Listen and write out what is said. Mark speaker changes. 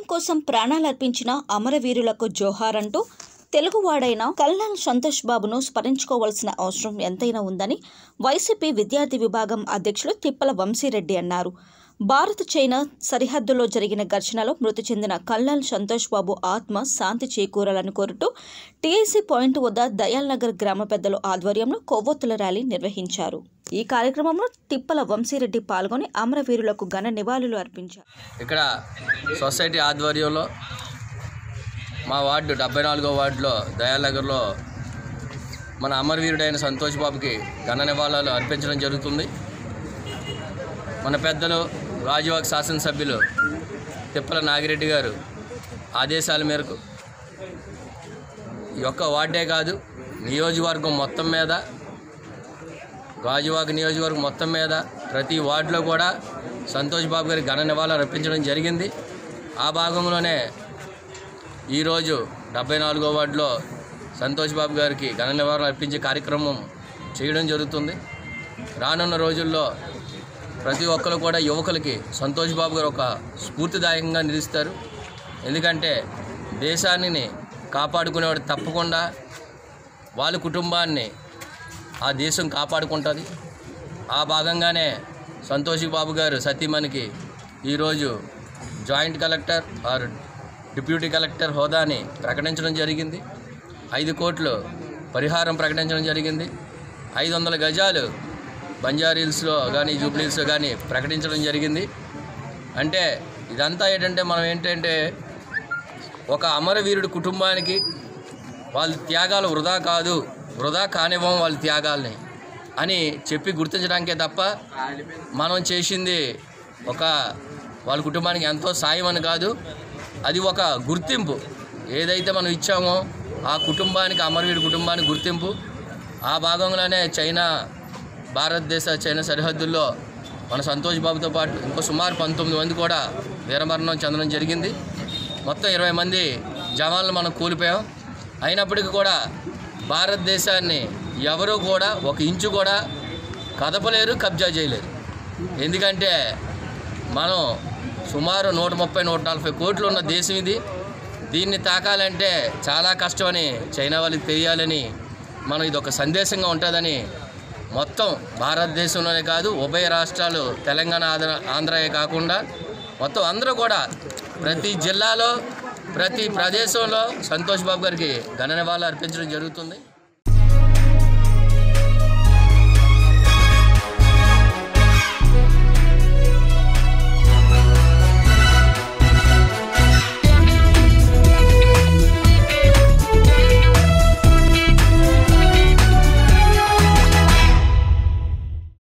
Speaker 1: కోసం ప్రాణాలర్పించిన అమరవీరులకు జోహార్ అంటూ తెలుగువాడైన కల్నల్ సంతోష్ బాబును స్మరించుకోవాల్సిన అవసరం ఎంతైనా ఉందని వైసీపీ విద్యార్థి విభాగం అధ్యక్షులు తిప్పల వంశీరెడ్డి అన్నారు భారత్ చైనా సరిహద్దులో జరిగిన ఘర్షణలో మృతి చెందిన కల్నల్ సంతోష్ బాబు ఆత్మ శాంతి చేకూరాలని కోరుతూ టీఐసీ పాయింట్ వద్ద దయాల్ నగర్ గ్రామ పెద్దల ఆధ్వర్యంలో కొవ్వొత్తుల ర్యాలీ నిర్వహించారు ఈ కార్యక్రమంలో తిప్పల వంశీరెడ్డి పాల్గొని అమరవీరులకు ఘన నివాళులు అర్పించారు
Speaker 2: ఇక్కడ సొసైటీ ఆధ్వర్యంలో మా వార్డు డెబ్బై నాలుగో వార్డులో దయానగర్లో మన అమరవీరుడైన సంతోష్ బాబుకి ఘన నివాళులు అర్పించడం జరుగుతుంది మన పెద్దలు రాజువాక శాసనసభ్యులు తిప్పల నాగిరెడ్డి గారు ఆదేశాల మేరకు ఈ యొక్క వార్డే కాదు నియోజకవర్గం మొత్తం మీద గాజువాక నియోజకవర్గం మొత్తం మీద ప్రతి వార్డులో కూడా సంతోష్ బాబు గారి ఘన నివాళులు అర్పించడం జరిగింది ఆ భాగంలోనే ఈరోజు డెబ్బై నాలుగో వార్డులో సంతోష్ బాబు గారికి ఘన నివాళులు అర్పించే కార్యక్రమం చేయడం జరుగుతుంది రానున్న రోజుల్లో ప్రతి ఒక్కరు కూడా యువకులకి సంతోష్ బాబు గారు ఒక స్ఫూర్తిదాయకంగా నిలుస్తారు ఎందుకంటే దేశాన్ని కాపాడుకునేవాడు తప్పకుండా వాళ్ళ కుటుంబాన్ని ఆ దేశం కాపాడుకుంటుంది ఆ భాగంగానే సంతోష్ బాబు గారు సతీమణికి ఈరోజు joint collector or deputy collector హోదాని ప్రకటించడం జరిగింది ఐదు కోట్లు పరిహారం ప్రకటించడం జరిగింది ఐదు వందల గజాలు బంజారీల్స్లో కానీ జూబ్లీస్లో కానీ ప్రకటించడం జరిగింది అంటే ఇదంతా ఏంటంటే మనం ఏంటంటే ఒక అమరవీరుడి కుటుంబానికి వాళ్ళ త్యాగాలు వృధా కాదు వృధా కానివ్వం వాళ్ళ త్యాగాల్ని అని చెప్పి గుర్తించడానికే తప్ప మనం చేసింది ఒక వాళ్ళ కుటుంబానికి ఎంతో సాయం అని కాదు అది ఒక గుర్తింపు ఏదైతే మనం ఇచ్చామో ఆ కుటుంబానికి అమరవీరుడి కుటుంబానికి గుర్తింపు ఆ భాగంలోనే చైనా భారతదేశ చైనా సరిహద్దుల్లో మన సంతోష్ బాబుతో పాటు ఇంకో సుమారు పంతొమ్మిది మంది కూడా వీరమరణం చెందడం జరిగింది మొత్తం ఇరవై మంది జవాన్లు మనం కూలిపోయాం అయినప్పటికీ కూడా భారతదేశాన్ని ఎవరూ కూడా ఒక ఇంచు కూడా కదపలేరు కబ్జా చేయలేరు ఎందుకంటే మనం సుమారు నూట ముప్పై నూట నలభై కోట్లు ఉన్న దేశం ఇది దీన్ని తాకాలంటే చాలా కష్టమని చైనా వాళ్ళకి తెలియాలని మనం ఇది ఒక సందేశంగా ఉంటుందని మొత్తం భారతదేశంలోనే కాదు ఉభయ రాష్ట్రాలు తెలంగాణ ఆంధ్ర ఆంధ్రయే కాకుండా మొత్తం అందరూ కూడా ప్రతి జిల్లాలో ప్రతి ప్రదేశంలో సంతోష్ బాబు గారికి ఘన నివాళులు అర్పించడం జరుగుతుంది